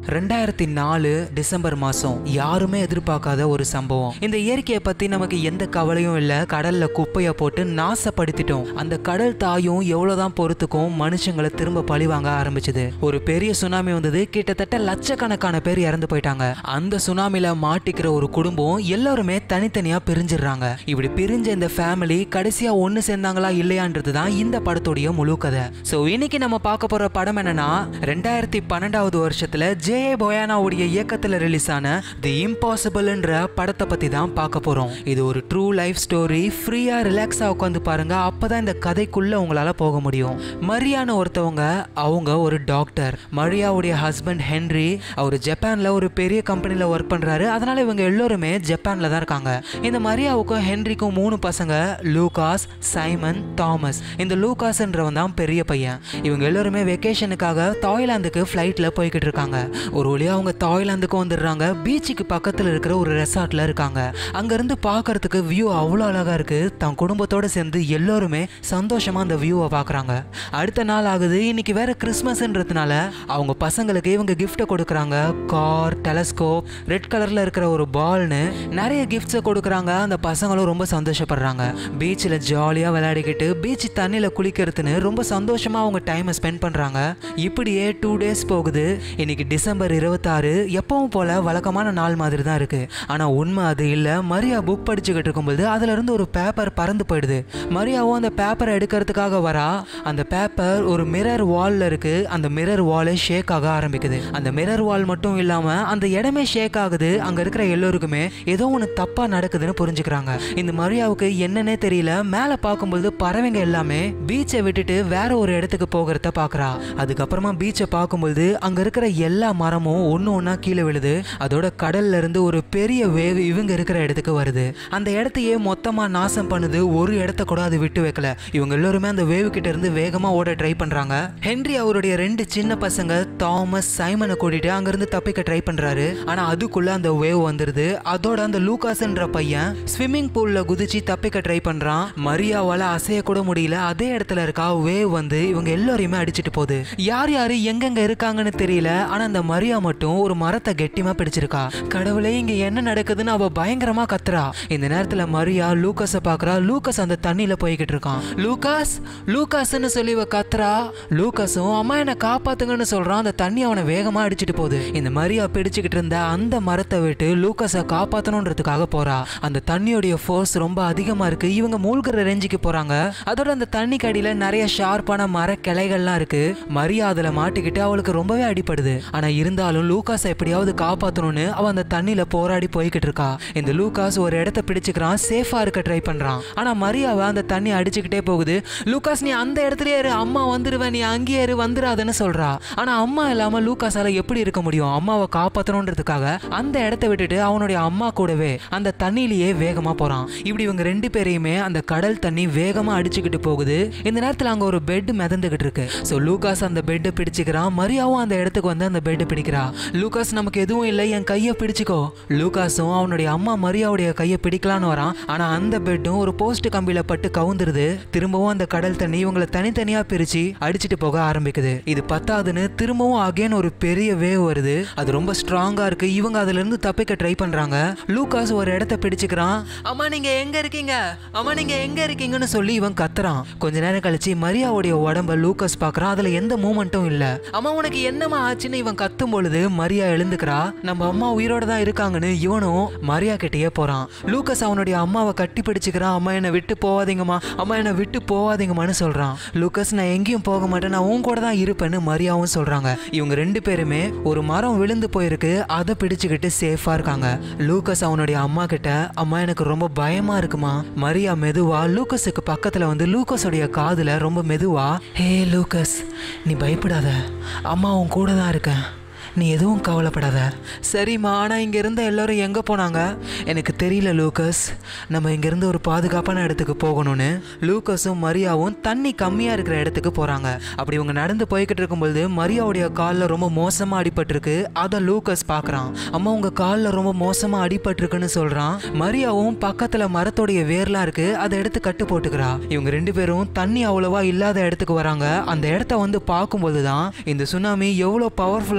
ரெண்டாயிரத்தி நாலு டிசம்பர் மாசம் யாருமே எதிர்பார்க்காத ஒரு சம்பவம் இந்த இயற்கையை பத்தி நமக்கு எந்த கவலையும் இல்ல கடல்ல குப்பைய போட்டு நாசப்படுத்திட்டோம் அந்த கடல் தாயும் எவ்வளவுதான் பொறுத்துக்கும் மனுஷங்களை திரும்ப பழிவாங்க ஆரம்பிச்சது ஒரு பெரிய சுனாமி வந்தது கிட்டத்தட்ட லட்சக்கணக்கான பேர் இறந்து போயிட்டாங்க அந்த சுனாமில மாட்டிக்கிற ஒரு குடும்பம் எல்லாருமே தனித்தனியா பிரிஞ்சிடுறாங்க இப்படி பிரிஞ்ச இந்த ஃபேமிலி கடைசியா ஒண்ணு சேர்ந்தாங்களா இல்லையான்றது தான் இந்த படத்துடைய முழு கதை சோ இன்னைக்கு நம்ம பார்க்க போற படம் என்னன்னா ரெண்டாயிரத்தி பன்னெண்டாவது வருஷத்துல ஜே ஏ போயானாவுடைய இயக்கத்துல ரிலீஸ் ஆன தி இம்பாசிபிள்ன்ற படத்தை பத்தி தான் பார்க்க போறோம் இது ஒரு ட்ரூ லைஃப் ஸ்டோரி ஃப்ரீயா ரிலாக்ஸா உட்காந்து பாருங்க அப்பதான் இந்த கதைக்குள்ள உங்களால போக முடியும் மரியான ஒருத்தவங்க அவங்க ஒரு டாக்டர் மரியாவுடைய ஹஸ்பண்ட் ஹென்ரி அவர் ஜப்பான்ல ஒரு பெரிய கம்பெனில ஒர்க் பண்றாரு அதனால இவங்க எல்லாருமே ஜப்பான்ல தான் இருக்காங்க இந்த மரியாவுக்கும் ஹென்ரிக்கும் மூணு பசங்க லூகாஸ் சைமன் தாமஸ் இந்த லூகாஸ்ன்றவன் தான் பெரிய பையன் இவங்க எல்லாருமே வெக்கேஷனுக்காக தாய்லாந்துக்கு ஃப்ளைட்ல போய்கிட்டு இருக்காங்க ஒரு வழியா அவங்க தாய்லாந்துக்கு வந்துடுறாங்க பீச்சுக்கு பக்கத்துல இருக்கிற ஒரு ரெசார்ட்ல இருக்காங்க அங்க இருந்து பார்க்கறதுக்கு வியூ அவ்வளோ அழகா இருக்கு தன் குடும்பத்தோட சேர்ந்து எல்லாருமே சந்தோஷமா அந்த வியூவை பார்க்கறாங்க அடுத்த நாள் ஆகுது இன்னைக்கு வேற கிறிஸ்மஸ்ன்றதுனால அவங்க பசங்களுக்கு இவங்க கிஃப்ட்டை கொடுக்குறாங்க கார் டெலஸ்கோப் ரெட் கலர்ல இருக்கிற ஒரு பால்னு நிறைய கிஃப்ட்ஸை கொடுக்குறாங்க அந்த பசங்களும் ரொம்ப சந்தோஷப்படுறாங்க பீச்சில் ஜாலியாக விளையாடிக்கிட்டு பீச் தண்ணியில் குளிக்கிறதுன்னு ரொம்ப சந்தோஷமா அவங்க டைமை ஸ்பெண்ட் பண்றாங்க இப்படியே டூ டேஸ் போகுது இன்னைக்கு டிசம்பர் இருபத்தாறு எப்பவும் போல வழக்கமான நாள் மாதிரி தான் இருக்கு ஆனா உண்மை அது இல்ல மரியா புக் படிச்சுக்கிட்டு இருக்கும்போது அதுல இருந்து ஒரு பேப்பர் பறந்து போயிடுது மரியாவும் அந்த பேப்பரை எடுக்கிறதுக்காக வரா அந்த பேப்பர் ஒரு மிரர் வால்ல இருக்கு அந்த மிரர் வாலே ஷேக் ஆக ஆரம்பிக்குது அந்த மிரர் வால் மட்டும் இல்லாம அந்த இடமே ஷேக் ஆகுது அங்க இருக்கிற எல்லோருக்குமே ஏதோ ஒன்று தப்பா நடக்குதுன்னு புரிஞ்சுக்கிறாங்க இந்த மரியாவுக்கு என்னன்னே தெரியல மேல பார்க்கும்போது பறவைங்க எல்லாமே பீச்சை விட்டுட்டு வேற ஒரு இடத்துக்கு போகிறத பாக்குறா அதுக்கப்புறமா பீச்சை பார்க்கும்போது அங்க இருக்கிற எல்லா மரமும் ஒன்று ஒன்றா கீழே விழுது அதோட கடல்ல இருந்து ஒரு பெரிய வேவ் இவங்க இருக்கிற இடத்துக்கு வருது அந்த இடத்தையே மொத்தமா நாசம் பண்ணுது ஒரு இடத்த கூட அது விட்டு வைக்கல இவங்க எல்லாருமே அந்த வேவ் கிட்ட இருந்து வேகமா ஓட ட்ரை பண்றாங்க ஹென்றி அவருடைய ரெண்டு சின்ன பசங்க தாமஸ் சைமனை கூட்டிட்டு அங்கிருந்து தப்பிக்க ட்ரை பண்றாரு ஆனா அதுக்குள்ள அந்த வேவ் வந்துருது அதோட அந்த லூகாஸ்ன்ற பையன் ஸ்விம்மிங் பூல்ல குதிச்சு தப்பிக்க ட்ரை பண்றான் மரியாவால அசைய கூட முடியல அதே இடத்துல இருக்கா வேவ் வந்து இவங்க எல்லாரையுமே அடிச்சிட்டு போகுது யார் யாரு எங்கெங்க இருக்காங்கன்னு தெரியல ஆனா அந்த மரியா மட்டும் ஒரு மரத்தை கெட்டிமா பிடிச்சிருக்கா கடவுளே இங்க என்ன நடக்குதுன்னு அவ பயங்கரமா கத்துறா இந்த நேரத்துல மரியா லூக்கஸ பாக்குறா லூக்கஸ் அந்த தண்ணியில போய்கிட்டு இருக்கான் லூகாஸ் லூகாஸ்னு சொல்லி இவ கத்துறா லூகாஸும் அம்மா என்ன காப்பாத்துங்கன்னு சொல்றான் அந்த தண்ணி அவனை வேகமா அடிச்சிட்டு போகுது இந்த மரியா பிடிச்சுக்கிட்டு இருந்த அந்த மரத்தை விட்டு லூக்கஸை காப்பாத்தணுன்றதுக்காக போறா அந்த தண்ணியோடைய ஃபோர்ஸ் ரொம்ப அதிகமா இருக்கு இவங்க மூழ்கிற ரேஞ்சுக்கு போறாங்க அதோட அந்த தண்ணி கடியில நிறைய ஷார்ப்பான மர கிளைகள்லாம் இருக்கு மரியா அதுல மாட்டிக்கிட்டு அவளுக்கு ரொம்பவே அடிப்படுது ஆனா இருந்தாலும் லூகாஸை எப்படியாவது காப்பாத்தணும்னு அவ அந்த தண்ணியில போராடி போய்கிட்டு இருக்கா இந்த லூகாஸ் ஒரு இடத்த பிடிச்சுக்கிறான் சேஃபா இருக்க ட்ரை பண்றான் ஆனா மரியாவை அந்த தண்ணி அடிச்சுக்கிட்டே போகுது லூகாஸ் நீ அந்த இடத்துலயே இரு அம்மா வந்துருவேன் நீ அங்கேயே இரு வந்துடாதன்னு சொல்றா ஆனா அம்மா இல்லாம லூகாஸால எப்படி இருக்க முடியும் அம்மாவை காப்பாத்தணுன்றதுக்காக அந்த இடத்த விட்டுட்டு அவனுடைய அம்மா கூடவே அந்த தண்ணியிலேயே வேகமா போறான் இப்படி இவங்க ரெண்டு பேரையுமே அந்த கடல் தண்ணி வேகமா அடிச்சுக்கிட்டு போகுது இந்த நேரத்துல அங்க ஒரு பெட் மிதந்துகிட்டு இருக்கு சோ லூகாஸ் அந்த பெட்டை பிடிச்சுக்கிறான் மரியாவும் அந்த இடத்துக்கு வந்து அந்த பெட்டை பிடிக்கிறா லூகாஸ் நமக்கு எதுவும் இல்லை என் கையை பிடிச்சுக்கோ லூகாஸும் அவனுடைய அம்மா மரியாவுடைய கையை பிடிக்கலான்னு வரான் ஆனா அந்த பெட்டும் ஒரு போஸ்ட் கம்பியில பட்டு கவுந்துருது திரும்பவும் அந்த கடல் தண்ணி இவங்களை தனித்தனியா பிரிச்சு அடிச்சிட்டு போக ஆரம்பிக்குது இது பத்தாதுன்னு திரும்பவும் அகைன் ஒரு பெரிய வேவ் வருது அது ரொம்ப ஸ்ட்ராங்கா இருக்கு இவங்க அதுல இருந்து தப்பிக்க ட்ரை பண்றாங்க லூகாஸ் ஒரு இடத்த பிடிச்சுக்கிறான் அம்மா நீங்க எங்க இருக்கீங்க அம்மா நீங்க எங்க இருக்கீங்கன்னு சொல்லி இவன் கத்துறான் கொஞ்ச நேரம் கழிச்சு மரியாவுடைய உடம்ப லூகாஸ் பாக்குறான் அதுல எந்த மூமெண்ட்டும் இல்ல அம்மா உனக்கு என்னம்மா ஆச்சுன்னு இவன் கத்தும் பொழுது மரியா எழுந்துக்கிறா நம்ம அம்மா உயிரோட தான் இருக்காங்கன்னு இவனும் மரியா கிட்டயே போறான் லூகாஸ் அவனுடைய அம்மாவை கட்டி பிடிச்சுக்கிறான் அம்மா என்னை விட்டு போவாதீங்கம்மா அம்மா என்னை விட்டு போவாதீங்கம்மான்னு சொல்றான் லூகாஸ் நான் எங்கேயும் போக மாட்டேன் நான் உன் கூட தான் இருப்பேன்னு மரியாவும் சொல்றாங்க இவங்க ரெண்டு பேருமே ஒரு மரம் விழுந்து போயிருக்கு அதை பிடிச்சுக்கிட்டு சேஃபா இருக்காங்க லூகாஸ் அவனுடைய அம்மா கிட்ட அம்மா எனக்கு ரொம்ப பயமா இருக்குமா மரியா மெதுவா லூகஸுக்கு பக்கத்துல வந்து லூகஸோடைய காதுல ரொம்ப மெதுவா ஹே லூகஸ் நீ பயப்படாத அம்மா உன் கூட தான் இருக்கேன் நீ எதுவும் கவலைப்படாத சரிம்மா ஆனால் இங்கே இருந்த எல்லாரும் எங்கே போனாங்க எனக்கு தெரியல லூக்கஸ் நம்ம இங்கேருந்து ஒரு பாதுகாப்பான இடத்துக்கு போகணும்னு லூக்கஸும் மரியாவும் தண்ணி கம்மியாக இருக்கிற இடத்துக்கு போகிறாங்க அப்படி இவங்க நடந்து போய்கிட்டு இருக்கும்பொழுது மரியாவுடைய காலில் ரொம்ப மோசமாக அடிபட்டிருக்கு அதை லூக்கஸ் பார்க்குறான் அம்மா உங்கள் காலில் ரொம்ப மோசமாக அடிபட்டிருக்குன்னு சொல்கிறான் மரியாவும் பக்கத்தில் மரத்தோடைய வேர்லாம் இருக்கு அதை எடுத்து கட்டு போட்டுக்கிறா இவங்க ரெண்டு பேரும் தண்ணி அவ்வளவா இல்லாத இடத்துக்கு வராங்க அந்த இடத்த வந்து பார்க்கும்போது தான் இந்த சுனாமி எவ்வளோ பவர்ஃபுல்லானது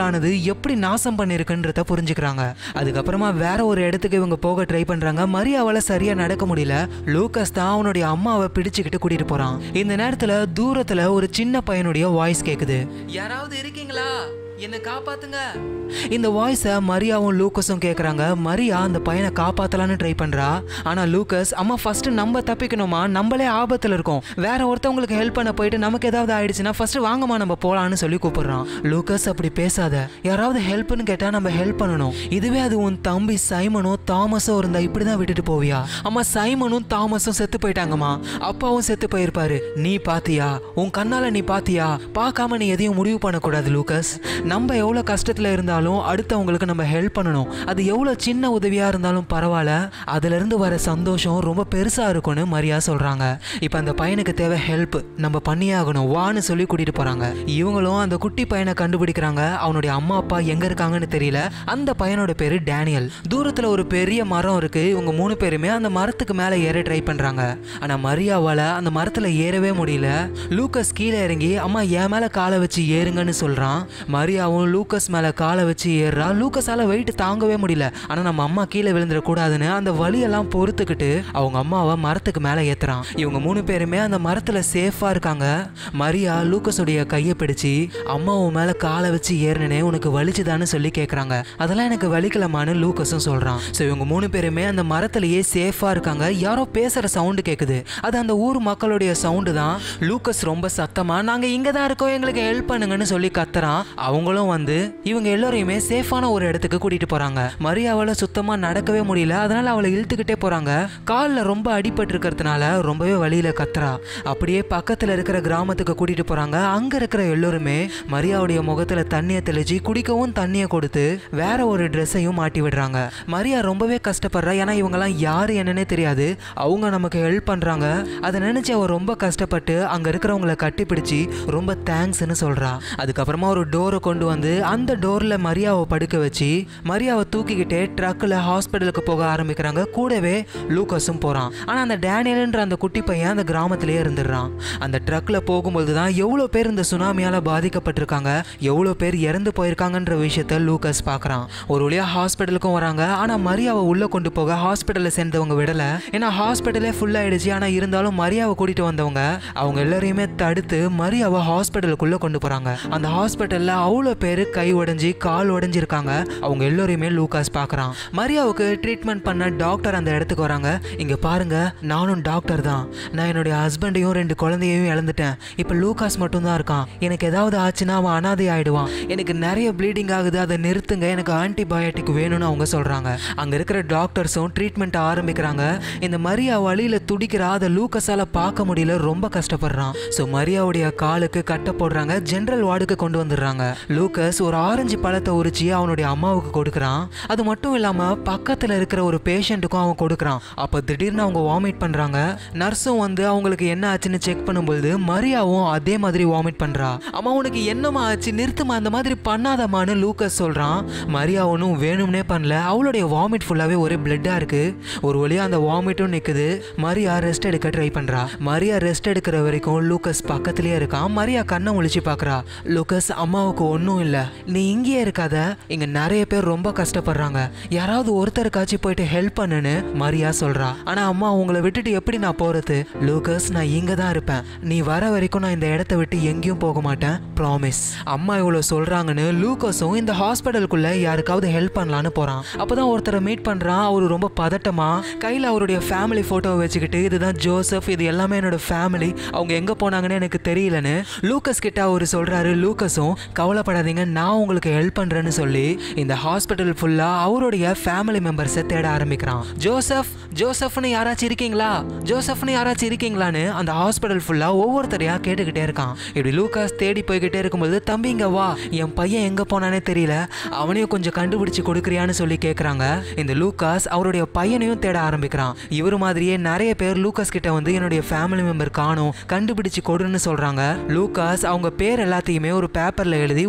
எப்படி நாசம் பண்ணிருக்குன்றத புரிஞ்சுக்கிறாங்க அதுக்கப்புறமா வேற ஒரு இடத்துக்கு இவங்க போக ட்ரை பண்றாங்க மரியாவால சரியா நடக்க முடியல லூக்கஸ் தான் அவனுடைய அம்மாவை பிடிச்சுக்கிட்டு கூட்டிட்டு போறான் இந்த நேரத்துல தூரத்துல ஒரு சின்ன பையனுடைய வாய்ஸ் கேக்குது யாராவது இருக்கீங்களா என்ன காப்பாத்துங்க இந்த வாய்ஸை மரியாவும் லூக்கஸும் கேட்குறாங்க மரியா அந்த பையனை காப்பாத்தலான்னு ட்ரை பண்றா ஆனா லூக்கஸ் அம்மா ஃபர்ஸ்ட் நம்ம தப்பிக்கணுமா நம்மளே ஆபத்துல இருக்கோம் வேற ஒருத்தவங்களுக்கு ஹெல்ப் பண்ண போயிட்டு நமக்கு ஏதாவது ஆயிடுச்சுன்னா ஃபர்ஸ்ட் வாங்கம்மா நம்ம போலான்னு சொல்லி கூப்பிடுறான் லூக்கஸ் அப்படி பேசாத யாராவது ஹெல்ப்னு கேட்டா நம்ம ஹெல்ப் பண்ணணும் இதுவே அது உன் தம்பி சைமனோ தாமஸோ இருந்தா இப்படிதான் விட்டுட்டு போவியா அம்மா சைமனும் தாமஸும் செத்து போயிட்டாங்கம்மா அப்பாவும் செத்து போயிருப்பாரு நீ பாத்தியா உன் கண்ணால நீ பாத்தியா பார்க்காம நீ எதையும் முடிவு பண்ணக்கூடாது லூக்கஸ் நம்ம எவ்வளோ கஷ்டத்தில் இருந்தாலும் அடுத்தவங்களுக்கு நம்ம ஹெல்ப் பண்ணணும் அது எவ்வளோ சின்ன உதவியாக இருந்தாலும் பரவாயில்ல அதுலேருந்து வர சந்தோஷம் ரொம்ப பெருசாக இருக்கும்னு மரியா சொல்கிறாங்க இப்போ அந்த பையனுக்கு தேவை ஹெல்ப் நம்ம பண்ணியே ஆகணும் வான்னு சொல்லி கூட்டிகிட்டு போகிறாங்க இவங்களும் அந்த குட்டி பையனை கண்டுபிடிக்கிறாங்க அவனுடைய அம்மா அப்பா எங்கே இருக்காங்கன்னு தெரியல அந்த பையனோட பேர் டேனியல் தூரத்தில் ஒரு பெரிய மரம் இருக்கு இவங்க மூணு பேருமே அந்த மரத்துக்கு மேலே ஏற ட்ரை பண்ணுறாங்க ஆனால் மரியாவால் அந்த மரத்தில் ஏறவே முடியல லூக்கஸ் கீழே இறங்கி அம்மா என் மேலே காலை வச்சு ஏறுங்கன்னு சொல்கிறான் மரியாவும் லூக்கஸ் மேலே காலை வச்சு ஏறுறா லூக்கஸால வெயிட் தாங்கவே முடியல ஆனால் நம்ம அம்மா கீழே விழுந்துடக்கூடாதுன்னு அந்த வலியெல்லாம் பொறுத்துக்கிட்டு அவங்க அம்மாவை மரத்துக்கு மேலே ஏத்துறான் இவங்க மூணு பேருமே அந்த மரத்தில் சேஃபாக இருக்காங்க மரியா லூக்கஸுடைய கையை பிடிச்சி அம்மா உன் மேலே காலை வச்சு ஏறினே உனக்கு வலிச்சுதான்னு சொல்லி கேட்குறாங்க அதெல்லாம் எனக்கு வலிக்கலமான்னு லூக்கஸும் சொல்கிறான் ஸோ இவங்க மூணு பேருமே அந்த மரத்திலேயே சேஃபாக இருக்காங்க யாரோ பேசுகிற சவுண்டு கேட்குது அது அந்த ஊர் மக்களுடைய சவுண்டு தான் லூக்கஸ் ரொம்ப சத்தமாக நாங்கள் இங்கே தான் இருக்கோம் எங்களுக்கு ஹெல்ப் பண்ணுங்கன்னு சொல்லி கத்துறான் அவங்களும் வந்து இவங்க எல்லாரையுமே சேஃபான ஒரு இடத்துக்கு கூட்டிட்டு போறாங்க மரியாவால சுத்தமா நடக்கவே முடியல அதனால அவளை இழுத்துக்கிட்டே போறாங்க காலில் ரொம்ப அடிபட்டு இருக்கிறதுனால ரொம்பவே வழியில கத்துறா அப்படியே பக்கத்துல இருக்கிற கிராமத்துக்கு கூட்டிட்டு போறாங்க அங்க இருக்கிற எல்லோருமே மரியாவுடைய முகத்துல தண்ணியை தெளிச்சு குடிக்கவும் தண்ணியை கொடுத்து வேற ஒரு ட்ரெஸ்ஸையும் மாட்டி விடுறாங்க மரியா ரொம்பவே கஷ்டப்படுறா ஏன்னா இவங்கெல்லாம் யாரு என்னன்னே தெரியாது அவங்க நமக்கு ஹெல்ப் பண்றாங்க அதை நினைச்சு அவ ரொம்ப கஷ்டப்பட்டு அங்க இருக்கிறவங்கள கட்டிப்பிடிச்சு ரொம்ப தேங்க்ஸ்னு சொல்றா அதுக்கப்புறமா ஒரு டோரை கொண்டு வந்து அந்த டோர்ல மரியாவை படுக்க வச்சு மரியாவை தூக்கிக்கிட்டே ட்ரக்கில் ஹாஸ்பிட்டலுக்கு போக ஆரம்பிக்கிறாங்க கூடவே லூக்கஸும் போறான் ஆனா அந்த டேனியல்ன்ற அந்த குட்டி பையன் அந்த கிராமத்திலேயே இருந்துடுறான் அந்த ட்ரக்ல போகும்போது தான் எவ்வளோ பேர் இந்த சுனாமியால பாதிக்கப்பட்டிருக்காங்க எவ்வளோ பேர் இறந்து போயிருக்காங்கன்ற விஷயத்த லூக்கஸ் பார்க்கறான் ஒரு வழியா ஹாஸ்பிட்டலுக்கும் வராங்க ஆனா மரியாவை உள்ள கொண்டு போக ஹாஸ்பிட்டல்ல சேர்ந்தவங்க விடல ஏன்னா ஹாஸ்பிட்டலே ஃபுல் ஆயிடுச்சு ஆனா இருந்தாலும் மரியாவை கூட்டிட்டு வந்தவங்க அவங்க எல்லாரையுமே தடுத்து மரியாவை ஹாஸ்பிட்டலுக்குள்ள கொண்டு போறாங்க அந்த ஹாஸ்பிட்டல்ல அவ்வளோ பேர் கை உடைஞ்சி கால் உடைஞ்சிருக்காங்க அவங்க எல்லோரையுமே லூகாஸ் பார்க்கறான் மரியாவுக்கு ட்ரீட்மெண்ட் பண்ண டாக்டர் அந்த இடத்துக்கு வராங்க இங்க பாருங்க நானும் டாக்டர் தான் நான் என்னுடைய ஹஸ்பண்டையும் ரெண்டு குழந்தையையும் இழந்துட்டேன் இப்போ லூகாஸ் மட்டும்தான் இருக்கான் எனக்கு ஏதாவது ஆச்சுன்னா அவன் அனாதை ஆயிடுவான் எனக்கு நிறைய ப்ளீடிங் ஆகுது அதை நிறுத்துங்க எனக்கு ஆன்டிபயோட்டிக் வேணும்னு அவங்க சொல்றாங்க அங்க இருக்கிற டாக்டர்ஸும் ட்ரீட்மெண்ட் ஆரம்பிக்கிறாங்க இந்த மரியா வழியில துடிக்கிறா அதை லூக்கஸால பார்க்க முடியல ரொம்ப கஷ்டப்படுறான் ஸோ மரியாவுடைய காலுக்கு கட்ட போடுறாங்க ஜென்ரல் வார்டுக்கு கொண்டு வந்துடுறாங்க லூக்கஸ் ஒரு ஆரஞ்சு பழத்தை உரிச்சு அவனுடைய அம்மாவுக்கு கொடுக்குறான் அது மட்டும் இல்லாம பக்கத்துல இருக்கிற ஒரு பேஷண்ட்டுக்கும் அவன் கொடுக்குறான் அப்ப திடீர்னு அவங்க வாமிட் பண்றாங்க நர்ஸும் வந்து அவங்களுக்கு என்ன ஆச்சுன்னு செக் பண்ணும்போது மரியாவும் அதே மாதிரி வாமிட் பண்றா அம்மா உனக்கு என்னம்மா ஆச்சு நிறுத்துமா அந்த மாதிரி பண்ணாதம்மான்னு லூக்கஸ் சொல்றான் மரியா ஒன்றும் வேணும்னே பண்ணல அவளுடைய வாமிட் ஃபுல்லாவே ஒரே பிளட்டா இருக்கு ஒரு வழியா அந்த வாமிட்டும் நிக்குது மரியா ரெஸ்ட் எடுக்க ட்ரை பண்றா மரியா ரெஸ்ட் எடுக்கிற வரைக்கும் லூக்கஸ் பக்கத்துலயே இருக்கான் மரியா கண்ணை முழிச்சு பார்க்கறா லூக்கஸ் அம்மாவுக்கு ஒன்றும் இல்லை நீ இங்கேயே இருக்காத இங்க நிறைய பேர் ரொம்ப கஷ்டப்படுறாங்க யாராவது ஒருத்தருக்காச்சும் போயிட்டு ஹெல்ப் பண்ணுன்னு மரியா சொல்றா ஆனா அம்மா உங்களை விட்டுட்டு எப்படி நான் போறது லூக்கஸ் நான் இங்க தான் இருப்பேன் நீ வர வரைக்கும் நான் இந்த இடத்த விட்டு எங்கேயும் போக மாட்டேன் ப்ராமிஸ் அம்மா இவ்வளவு சொல்றாங்கன்னு லூக்கஸும் இந்த ஹாஸ்பிட்டலுக்குள்ள யாருக்காவது ஹெல்ப் பண்ணலான்னு போறான் அப்பதான் ஒருத்தரை மீட் பண்றான் அவரு ரொம்ப பதட்டமா கையில அவருடைய ஃபேமிலி போட்டோவை வச்சுக்கிட்டு இதுதான் ஜோசப் இது எல்லாமே என்னோட ஃபேமிலி அவங்க எங்க போனாங்கன்னு எனக்கு தெரியலன்னு லூக்கஸ் கிட்ட அவர் சொல்றாரு லூக்கஸும் கவலைப்படாதீங்க நான் உங்களுக்கு ஹெல்ப் பண்றேன்னு சொல்லி இந்த ஹாஸ்பிட்டல் ஃபுல்லா அவருடைய ஃபேமிலி மெம்பர்ஸை தேட ஆரம்பிக்கிறான் ஜோசப் ஜோசப்னு யாராச்சும் இருக்கீங்களா ஜோசப்னு யாராச்சும் இருக்கீங்களான்னு அந்த ஹாஸ்பிட்டல் ஃபுல்லா ஒவ்வொருத்தரையா கேட்டுக்கிட்டே இருக்கான் இப்படி லூகாஸ் தேடி போய்கிட்டே இருக்கும்போது தம்பிங்க வா என் பையன் எங்க போனானே தெரியல அவனையும் கொஞ்சம் கண்டுபிடிச்சு கொடுக்குறியான்னு சொல்லி கேட்குறாங்க இந்த லூகாஸ் அவருடைய பையனையும் தேட ஆரம்பிக்கிறான் இவர் மாதிரியே நிறைய பேர் லூகாஸ் கிட்ட வந்து என்னுடைய ஃபேமிலி மெம்பர் காணும் கண்டுபிடிச்சு கொடுன்னு சொல்றாங்க லூகாஸ் அவங்க பேர் எல்லாத்தையுமே ஒரு பேப்பர்ல எழுதி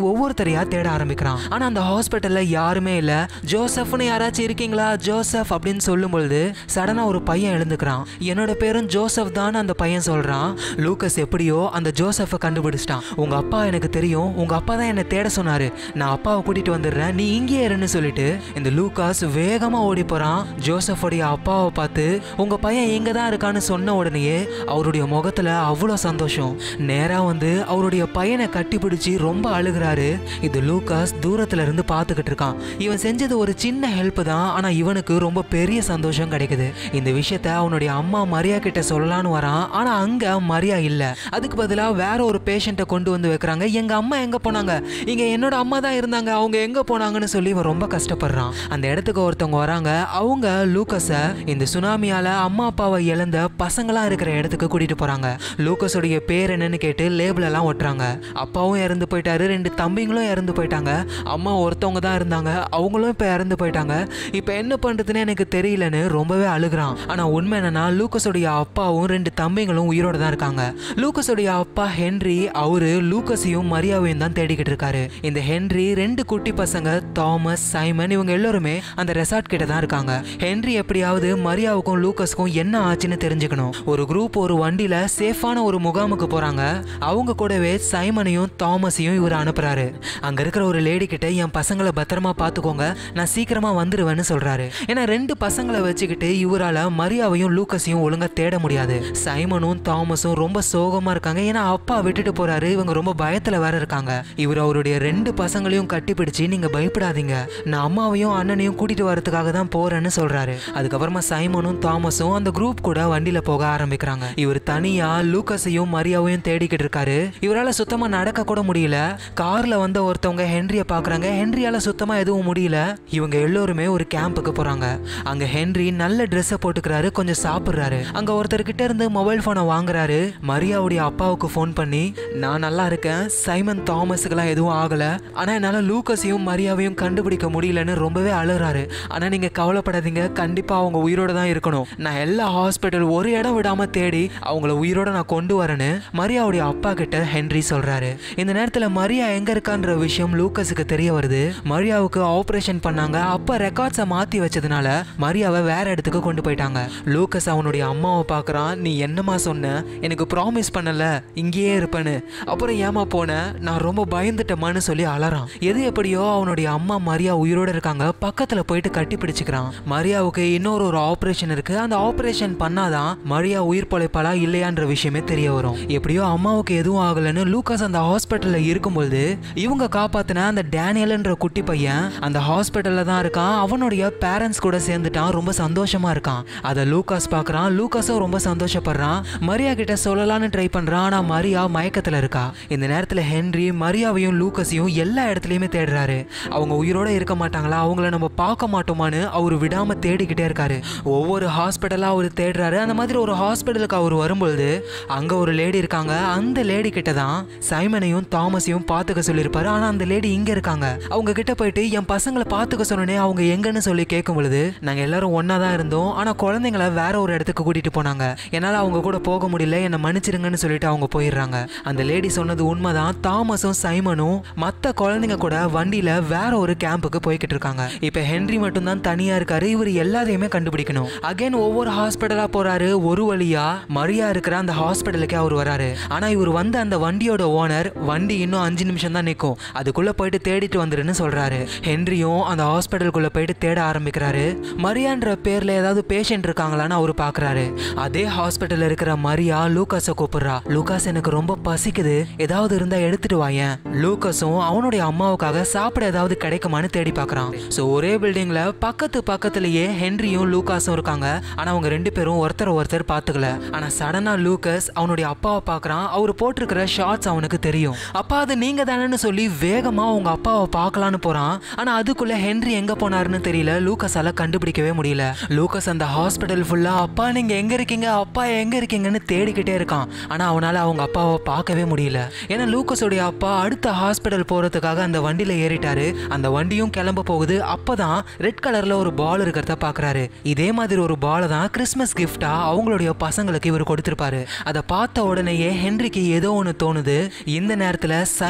ஒவ்வொருத்தரையா தேட ஆரம்பிக்கிறான் ஆனா அந்த ஹாஸ்பிட்டல்ல யாருமே இல்ல ஜோசப்னு யாராச்சும் இருக்கீங்களா ஜோசப் அப்படின்னு சொல்லும் பொழுது சடனா ஒரு பையன் எழுந்துக்கிறான் என்னோட பேரும் ஜோசப் தான் அந்த பையன் சொல்றான் லூக்கஸ் எப்படியோ அந்த ஜோசப்பை கண்டுபிடிச்சிட்டான் உங்க அப்பா எனக்கு தெரியும் உங்க அப்பா தான் என்னை தேட சொன்னாரு நான் அப்பாவை கூட்டிட்டு வந்துடுறேன் நீ இங்கே இருன்னு சொல்லிட்டு இந்த லூகாஸ் வேகமா ஓடி போறான் ஜோசஃபோடைய அப்பாவை பார்த்து உங்க பையன் இங்க தான் இருக்கான்னு சொன்ன உடனேயே அவருடைய முகத்துல அவ்வளோ சந்தோஷம் நேரா வந்து அவருடைய பையனை கட்டிப்பிடிச்சு ரொம்ப அழுகிறாரு இது லூகாஸ் தூரத்துல இருந்து பார்த்துக்கிட்டு இருக்கான் இவன் செஞ்சது ஒரு சின்ன ஹெல்ப் தான் ஆனா இவனுக்கு ரொம்ப பெரிய சந்தோஷம் கிடைக்குது இந்த விஷயத்த அவனுடைய அம்மா மரியா கிட்ட சொல்லலான்னு வரான் ஆனா அங்க மரியா இல்ல அதுக்கு பதிலா வேற ஒரு பேஷண்ட்டை கொண்டு வந்து வைக்கிறாங்க எங்க அம்மா எங்க போனாங்க இங்க என்னோட அம்மா தான் இருந்தாங்க அவங்க எங்க போனாங்கன்னு சொல்லி இவன் ரொம்ப கஷ்டப்படுறான் அந்த இடத்துக்கு ஒருத்தவங்க வராங்க அவங்க லூக்கஸ இந்த சுனாமியால அம்மா அப்பாவை இழந்த பசங்களா இருக்கிற இடத்துக்கு கூட்டிட்டு போறாங்க லூக்கஸோடைய பேர் என்னன்னு கேட்டு லேபிள் எல்லாம் ஒட்டுறாங்க அப்பாவும் இறந்து போயிட்டாரு ரெண்டு தம்பிங்களும் இறந்து போயிட்டாங்க அம்மா ஒருத்தவங்க தான் இருந்தாங்க அவங்களும் இப்ப இறந்து போயிட்டாங்க இப்ப என்ன பண்றதுன்னு எனக்கு தெரியலன்னு ரொம்பவே அழுகுறான் ஆனா உண்மை என்னன்னா லூக்கஸோடைய அப்பாவும் ரெண்டு தம்பிங்களும் உயிரோட தான் இருக்காங்க லூக்கஸோடைய அப்பா ஹென்றி அவரு லூக்கஸையும் மரியாவையும் தான் தேடிக்கிட்டு இருக்காரு இந்த ஹென்றி ரெண்டு குட்டி பசங்க தாமஸ் சைமன் இவங்க எல்லாருமே அந்த ரெசார்ட் கிட்ட தான் இருக்காங்க ஹென்றி எப்படியாவது மரியாவுக்கும் லூக்கஸ்க்கும் என்ன ஆச்சுன்னு தெரிஞ்சுக்கணும் ஒரு குரூப் ஒரு வண்டியில சேஃபான ஒரு முகாமுக்கு போறாங்க அவங்க கூடவே சைமனையும் தாமஸையும் இவர் அனுப்புறாரு அங்க இருக்கிற ஒரு லேடி கிட்ட என் பசங்களை பத்திரமா பாத்துக்கோங்க நான் சீக்கிரமா வந்துருவேன்னு சொல்றாரு ஏன்னா ரெண்டு பசங்களை வச்சுக்கிட்டு இவரால மரியாவையும் லூக்கஸையும் ஒழுங்கா தேட முடியாது சைமனும் தாமஸும் ரொம்ப சோகமா இருக்காங்க ஏன்னா அப்பா விட்டுட்டு போறாரு இவங்க ரொம்ப பயத்துல வேற இருக்காங்க இவர் அவருடைய ரெண்டு பசங்களையும் கட்டிப்பிடிச்சு நீங்க பயப்படாதீங்க நான் அம்மாவையும் அண்ணனையும் கூட்டிட்டு வரதுக்காக தான் போறேன்னு சொல்றாரு அதுக்கப்புறமா சைமனும் தாமஸும் அந்த குரூப் கூட வண்டியில போக ஆரம்பிக்கிறாங்க இவர் தனியா லூக்கஸையும் மரியாவையும் தேடிக்கிட்டு இருக்காரு இவரால சுத்தமா நடக்க கூட முடியல கார்ல வந்த ஒருத்தவங்க ஹென்ரிய பாக்குறாங்க ஹென்ரியால சுத்தமா எதுவும் முடியல இவங்க எல்லோருமே ஒரு கேம்புக்கு போறாங்க அங்க ஹென்றி நல்ல ட்ரெஸ்ஸை போட்டுக்கிறாரு கொஞ்சம் சாப்பிடுறாரு அங்க ஒருத்தர் கிட்ட இருந்து மொபைல் போனை வாங்குறாரு மரியாவுடைய அப்பாவுக்கு ஃபோன் பண்ணி நான் நல்லா இருக்கேன் சைமன் தாமஸுக்கெல்லாம் எதுவும் ஆகல ஆனா என்னால லூக்கஸையும் மரியாவையும் கண்டுபிடிக்க முடியலன்னு ரொம்பவே அழுறாரு ஆனா நீங்க கவலைப்படாதீங்க கண்டிப்பா அவங்க உயிரோட தான் இருக்கணும் நான் எல்லா ஹாஸ்பிட்டல் ஒரு இடம் விடாம தேடி அவங்கள உயிரோட நான் கொண்டு வரேன்னு மரியாவுடைய அப்பா கிட்ட ஹென்றி சொல்றாரு இந்த நேரத்துல மரியா எங்க இருக்கான்ற விஷயம் லூக்கஸுக்கு தெரிய வருது மரியாவுக்கு ஆபரேஷன் பண்ணாங்க அப்ப ரெக்கார்ட்ஸை மாத்தி வச்சதுனால மரியாவை வேற இடத்துக்கு கொண்டு போயிட்டாங்க லூக்கஸ் அவனுடைய அம்மாவை பார்க்கறான் நீ என்னமா சொன்ன எனக்கு ப்ராமிஸ் பண்ணல இங்கேயே இருப்பேன்னு அப்புறம் ஏமா போன நான் ரொம்ப பயந்துட்டேமான்னு சொல்லி அலறான் எது எப்படியோ அவனுடைய அம்மா மரியா உயிரோட இருக்காங்க பக்கத்துல போயிட்டு கட்டி பிடிச்சுக்கிறான் மரியாவுக்கு இன்னொரு ஒரு ஆபரேஷன் இருக்கு அந்த ஆபரேஷன் பண்ணாதான் மரியா உயிர் பொழைப்பாளா இல்லையான்ற விஷயமே தெரிய வரும் எப்படியோ அம்மாவுக்கு எதுவும் ஆகலைன்னு லூகாஸ் அந்த ஹாஸ்பிட்டல்ல இருக்கும்போது இவங்க காப்பாத்தின அந்த டேனியல்ன்ற குட்டி பையன் அந்த ஹாஸ்பிட்டல்ல தான் இருக்கான் அவனுடைய பேரண்ட்ஸ் கூட சேர்ந்துட்டான் ரொம்ப சந்தோஷமா இருக்கான் அதை லூகாஸ் பார்க்கறான் லூகாஸும் ரொம்ப சந்தோஷப்படுறான் மரியா கிட்ட சொல்லலாம்னு ட்ரை பண்றான் ஆனா மரியா மயக்கத்துல இருக்கா இந்த நேரத்துல ஹென்றி மரியாவையும் லூகஸையும் எல்லா இடத்துலயுமே தேடுறாரு அவங்க உயிரோட இருக்க மாட்டாங்களா அவங்கள நம்ம பார்க்க மாட்டோமான்னு அவர் விடாம தேடிக்கிட்டே இருக்காரு ஒவ்வொரு ஹாஸ்பிட்டலா அவர் தேடுறாரு அந்த மாதிரி ஒரு ஹாஸ்பிட்டலுக்கு அவர் வரும்பொழுது அங்க ஒரு லேடி இருக்காங்க அந்த லேடி கிட்ட தான் சைமனையும் தாமஸையும் பார்த்துக்க சொல்லியிருப்பாரு ஆனா அந்த லேடி இங்க இருக்காங்க அவங்க கிட்ட போயிட்டு என் பசங்களை பார்த்துக்க சொன்னனே அவங்க எங்கன்னு சொல்லி கேட்கும் பொழுது நாங்க எல்லாரும் ஒண்ணா தான் இருந்தோம் ஆனா குழந்தைங்கள வேற ஒரு இடத்துக்கு கூட்டிட்டு போனாங்க என்னால அவங்க கூட போக முடியல என்னை மன்னிச்சிருங்கன்னு சொல்லிட்டு அவங்க போயிடுறாங்க அந்த லேடி சொன்னது உண்மைதான் தாமஸும் சைமனும் மத்த குழந்தைங்க கூட வண்டியில வேற ஒரு கேம்புக்கு போய்கிட்டு இருக்காங்க இப்ப ஹென்றி மட்டும் தான் தனியா இருக்காரு இவர் எல்லாத்தையுமே கண்டுபிடிக்கணும் அகைன் ஒவ்வொரு ஹாஸ்பிட்டலா போறாரு ஒரு வழியா மரியா இருக்கிற அந்த ஹாஸ்பிட்டலுக்கே அவர் வராரு ஆனா இவர் வந்த அந்த வண்டியோட ஓனர் வண்டி இன்னும் அஞ்சு நிமிஷம் தான் நிற்கும் அதுக்குள்ள போயிட்டு தேடிட்டு வந்துருன்னு சொல்றாரு ஹென்ரியும் அந்த ஹாஸ்பிட்டலுக்குள்ள போயிட்டு தேட ஆரம்பிக்கிறாரு மரியான்ற பேர்ல ஏதாவது பேஷண்ட் இருக்காங்களான்னு அவரு பாக்குறாரு அதே ஹாஸ்பிட்டல்ல இருக்கிற மரியா லூகாஸை கூப்பிடுறா லூகாஸ் எனக்கு ரொம்ப பசிக்குது ஏதாவது இருந்தா எடுத்துட்டு வாயேன் லூகாஸும் அவனுடைய அம்மாவுக்காக சாப்பிட ஏதாவது கிடைக்குமான்னு தேடி பார்க்கறான் ஸோ ஒரே பில்டிங்ல பக்கத்து பக்கத்துலயே ஹென்ரியும் லூகாஸும் இருக்காங்க ஆனா அவங்க ரெண்டு பேரும் ஒருத்தர் ஒருத்தர் பார்த்துக்கல ஆனா சடனா லூகஸ் அவனுடைய அப்பாவை பார்க்கறான் அவர் போட்டிருக்கிற ஷார்ட்ஸ் அவனுக்கு தெரியும் அப்பா அது நீங்க தானேன்னு சொல்லி வேகமா அவங்க அப்பாவை பார்க்கலான்னு போறான் ஆனா அதுக்குள்ள ஹென்றி எங்க போனாருன்னு தெரியல லூகஸால கண்டுபிடிக்கவே முடியல லூகஸ் அந்த ஹாஸ்பிட்டல் ஃபுல்லா அப்பா நீங்க எங்க இருக்கீங்க அப்பா எங்க இருக்கீங்கன்னு தேடிக்கிட்டே இருக்கான் ஆனா அவனால அவங்க அப்பாவை பார்க்கவே முடியல ஏன்னா லூகஸோடைய அப்பா அடுத்த ஹாஸ்பிட்டல் போறதுக்காக அந்த வண்டியில ஏறிட்டாரு அந்த வண்டியும் கிளம்ப போகுது அப்பதான் ரெட் கலர்ல ஒரு பால் இருக்கிறத பாக்குறாரு இதே மாதிரி ஒரு பாலை தான் கிறிஸ்மஸ் கிஃப்டா அவங்களுடைய பசங்களுக்கு இவர் கொடுத்திருப்பாரு அதை பார்த்த உடனேயே ஹென்ரிக்கு ஏதோ ஒன்று தோணுது இந்த நேரத்துல சைமனும்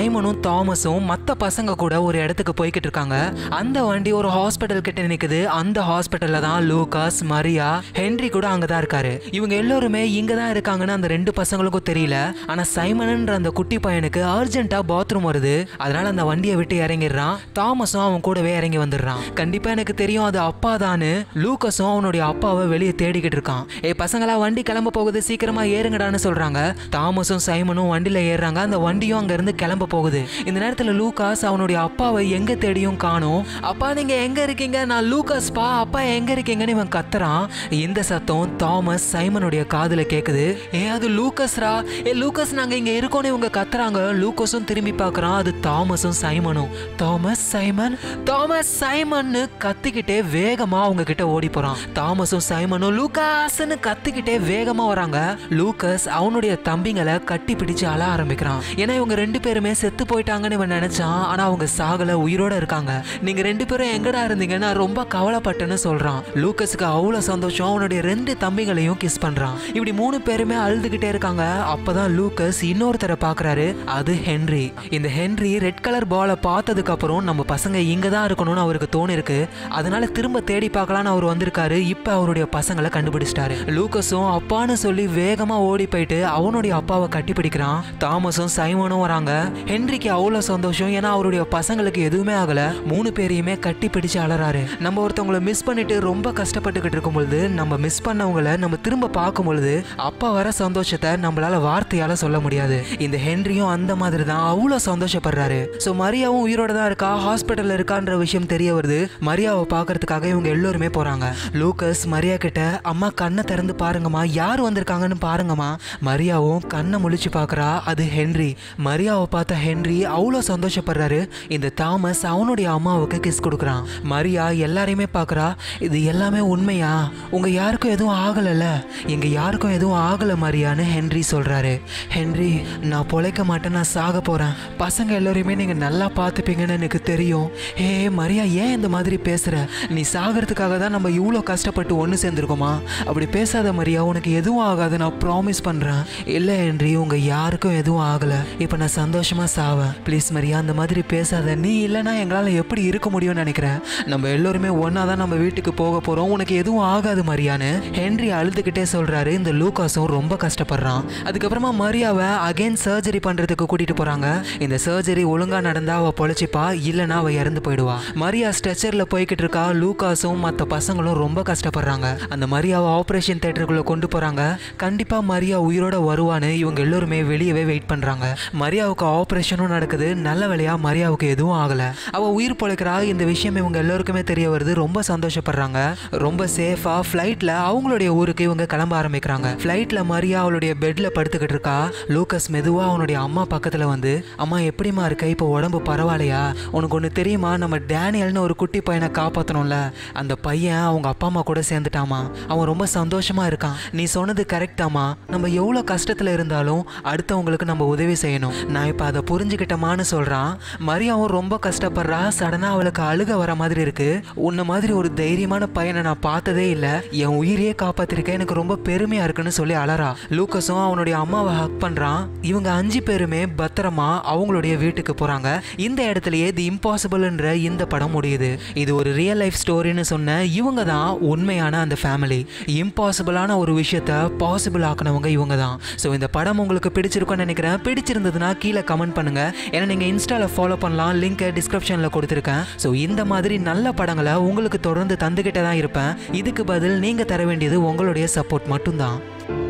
தாமஸும் மத்த பசங்க கூட ஒரு இடத்துக்கு போய்கிட்டு இருக்காங்க அந்த வண்டி ஒரு ஹாஸ்பிட்டல் கிட்ட நிக்குது அந்த ஹாஸ்பிட்டல்ல தான் லூகாஸ் மரியா ஹென்றி கூட அங்கதான் இருக்காரு இவங்க எல்லாருமே இங்க தான் இருக்காங்கன்னு அந்த ரெண்டு பசங்களுக்கும் தெரியல ஆனா சைமன்ன்ற அந்த குட்டி பையனுக்கு அர்ஜென்ட்டா பாத்ரூம் வருது அதனால அந்த வண்டியை விட்டு இறங்கிடுறான் தாமஸும் அவன் கூடவே இறங்கி வந்துடுறான் கண்டிப்பா எனக்கு தெரியும் அது அப்பா தானு லூக்கஸும் அவனுடைய அப்பாவை வெளியே தேடிக்கிட்டு இருக்கான் ஏ பசங்களா வண்டி கிளம்ப போகுது சீக்கிரமா ஏறுங்கடான்னு சொல்றாங்க தாமஸும் சைமனும் வண்டியில ஏறுறாங்க அந்த வண்டியும் அங்க இருந்து கிளம்ப போகுது இந்த நேரத்துல லூகாஸ் அவனுடைய அப்பாவை எங்க தேடியும் காணோம் அப்பா நீங்க எங்க இருக்கீங்க நான் லூகாஸ் பா அப்பா எங்க இருக்கீங்கன்னு இவன் கத்துறான் இந்த சத்தம் தாமஸ் சைமனுடைய காதுல கேக்குது ஏ அது லூகஸ்ரா ஏ லூகஸ் நாங்க இங்க இருக்கோம்னு இவங்க கத்துறாங்க லூகஸும் திரும்பி பார்க்கறான் அது தாமஸும் சைமனும் தாமஸ் சைமன் தாமஸ் சைமன்னு கத்திக்கிட்டே வேகமா அவங்க கிட்ட ஓடி போறான் தாமஸும் சைமனும் லூகாஸ்னு கத்திக்கிட்டே வேகமா வராங்க லூகஸ் அவனுடைய தம்பிங்களை கட்டி பிடிச்சு அழ ஆரம்பிக்கிறான் ஏன்னா இவங்க ரெண்டு பேருமே செத்து போயிட்டாங்கன்னு இவன் நினைச்சான் ஆனா அவங்க சாகல உயிரோட இருக்காங்க நீங்க ரெண்டு பேரும் எங்கடா இருந்தீங்க நான் ரொம்ப கவலைப்பட்டேன்னு சொல்றான் லூகஸுக்கு அவ்வளவு சந்தோஷம் அவனுடைய ரெண்டு தம்பிகளையும் கிஸ் பண்றான் இப்படி மூணு பேருமே அழுதுகிட்டே இருக்காங்க அப்பதான் லூகஸ் இன்னொருத்தரை பாக்குறாரு அது ஹென்றி இந்த ஹென்றி ரெட் கலர் பாலை பார்த்ததுக்கு அப்புறம் நம்ம பசங்க இங்க தான் இருக்கணும்னு அவருக்கு தோணிருக்கு அதனால திரும்ப தேடி பார்க்கலான்னு அவர் வந்திருக்காரு இப்ப அவருடைய பசங்களை கண்டுபிடிச்சிட்டாரு லூகஸும் அப்பான்னு சொல்லி வேகமா ஓடி போயிட்டு அவனுடைய அப்பாவை கட்டி பிடிக்கிறான் தாமஸும் சைமனும் வராங்க ஹென்ரிக்கு அவ்வளவு சந்தோஷம் ஏன்னா அவருடைய பசங்களுக்கு எதுவுமே ஆகல மூணு பேரையுமே கட்டி பிடிச்சு அலறாரு நம்ம ஒருத்தவங்களை மிஸ் பண்ணிட்டு ரொம்ப கஷ்டப்பட்டுக்கிட்டு இருக்கும் பொழுது நம்ம மிஸ் பண்ணவங்கள நம்ம திரும்ப பார்க்கும் பொழுது அப்பா வர சந்தோஷத்தை நம்மளால வார்த்தையால சொல்ல முடியாது இந்த ஹென்ரியும் அந்த மாதிரி தான் அவ்வளோ சந்தோஷப்படுறாரு ஸோ மரியாவும் உயிரோட தான் இருக்கா ஹாஸ்பிட்டல்ல இருக்கான்ற விஷயம் தெரிய வருது மரியாவை பார்க்கறதுக்காக இவங்க எல்லோருமே போறாங்க லூக்கஸ் மரியா கிட்ட அம்மா கண்ணை திறந்து பாருங்கம்மா யார் வந்திருக்காங்கன்னு பாருங்கம்மா மரியாவும் கண்ணை முழிச்சு பார்க்கறா அது ஹென்றி மரியாவை பார்த்த ஹென்றி அவ்வளோ சந்தோஷப்படுறாரு இந்த தாமஸ் அவனுடைய அம்மாவுக்கு கிஸ் கொடுக்குறான் மரியா எல்லாரையுமே பார்க்கறா இது எல்லாமே உண்மையா உங்க யாருக்கும் எதுவும் ஆகலைல்ல எங்க யாருக்கும் எதுவும் ஆகல மரியான்னு ஹென்றி சொல்றாரு ஹென்றி நான் பொழைக்க மாட்டேன் நான் சாக போறேன் பசங்க எல்லாரையுமே நீங்க நல்லா பார்த்துப்பீங்கன்னு எனக்கு தெரியும் ஏ மரியா ஏன் இந்த மாதிரி பேசுற நீ சாகிறதுக்காக தான் நம்ம இவ்வளோ கஷ்டப்பட்டு ஒன்று சேர்ந்துருக்கோமா அப்படி பேசாத மரியா உனக்கு எதுவும் ஆகாது நான் ப்ராமிஸ் பண்றேன் இல்லை ஹென்றி உங்க யாருக்கும் எதுவும் ஆகல இப்போ நான் சந்தோஷமா சாவேன் ப்ளீஸ் மரியா அந்த மாதிரி பேசாத நீ இல்லைன்னா எங்களால் எப்படி இருக்க முடியும்னு நினைக்கிறேன் நம்ம எல்லோருமே ஒன்றா தான் நம்ம வீட்டுக்கு போக போகிறோம் உனக்கு எதுவும் ஆகாது மரியான்னு ஹென்றி அழுதுகிட்டே சொல்கிறாரு இந்த லூகாஸும் ரொம்ப கஷ்டப்படுறான் அதுக்கப்புறமா மரியாவை அகைன் சர்ஜரி பண்ணுறதுக்கு கூட்டிகிட்டு போகிறாங்க இந்த சர்ஜரி ஒழுங்காக நடந்தா அவள் பொழைச்சிப்பா இல்லைன்னா அவள் இறந்து போயிடுவா மரியா ஸ்ட்ரெச்சரில் போய்கிட்டு இருக்கா லூகாஸும் மற்ற பசங்களும் ரொம்ப கஷ்டப்படுறாங்க அந்த மரியாவை ஆப்ரேஷன் தேட்டருக்குள்ளே கொண்டு போகிறாங்க கண்டிப்பாக மரியா உயிரோட வருவான்னு இவங்க எல்லோருமே வெளியவே வெயிட் பண்ணுறாங்க மரியாவுக்கு ஆப்ரேஷனும் நடக்குது நல்ல வேலையா மரியாவுக்கு எதுவும் ஆகல அவ உயிர் பொழைக்கிறா இந்த விஷயம் இவங்க எல்லாருக்குமே தெரிய வருது ரொம்ப சந்தோஷப்படுறாங்க ரொம்ப சேஃபா ஃப்ளைட்ல அவங்களுடைய ஊருக்கு இவங்க கிளம்ப ஆரம்பிக்கிறாங்க ஃப்ளைட்ல மரியா அவளுடைய பெட்ல படுத்துக்கிட்டு இருக்கா லூக்கஸ் மெதுவா அவனுடைய அம்மா பக்கத்துல வந்து அம்மா எப்படிம்மா இருக்க இப்போ உடம்பு பரவாயில்லையா உனக்கு ஒன்று தெரியுமா நம்ம டேனியல்னு ஒரு குட்டி பையனை காப்பாற்றணும்ல அந்த பையன் அவங்க அப்பா அம்மா கூட சேர்ந்துட்டாமா அவன் ரொம்ப சந்தோஷமா இருக்கான் நீ சொன்னது கரெக்டாமா நம்ம எவ்வளோ கஷ்டத்துல இருந்தாலும் அடுத்தவங்களுக்கு நம்ம உதவி செய்யணும் நான் இப்போ அதை புரிஞ்சுக்கிட்டமான்னு சொல்றான் மரியாவும் ரொம்ப கஷ்டப்படுறா சடனா அவளுக்கு அழுக வர மாதிரி இருக்கு உன்ன மாதிரி ஒரு தைரியமான பையனை நான் பார்த்ததே இல்லை என் உயிரையே காப்பாத்திருக்க எனக்கு ரொம்ப பெருமையா இருக்குன்னு சொல்லி அலறா லூக்கஸும் அவனுடைய அம்மாவை ஹக் பண்றான் இவங்க அஞ்சு பேருமே பத்திரமா அவங்களுடைய வீட்டுக்கு போறாங்க இந்த இடத்துலயே தி இம்பாசிபிள்ன்ற இந்த படம் முடியுது இது ஒரு ரியல் லைஃப் ஸ்டோரின்னு சொன்ன இவங்க தான் உண்மையான அந்த ஃபேமிலி இம்பாசிபிளான ஒரு விஷயத்த பாசிபிள் ஆக்கினவங்க இவங்க தான் ஸோ இந்த படம் உங்களுக்கு பிடிச்சிருக்கும்னு நினைக்கிறேன் பிடிச்சிருந்ததுன்னா கீழே கமெண்ட் பண்ணுங்க ஏன்னா நீங்க இன்ஸ்டால ஃபாலோ பண்ணலாம் லிங்க் டிஸ்கிரிப்ஷன்ல கொடுத்துருக்கேன் ஸோ இந்த மாதிரி நல்ல படங்களை உங்களுக்கு தொடர்ந்து தந்துகிட்டே தான் இருப்பேன் இதுக்கு பதில் நீங்க தர வேண்டியது உங்களுடைய சப்போர்ட் மட்டும்தான்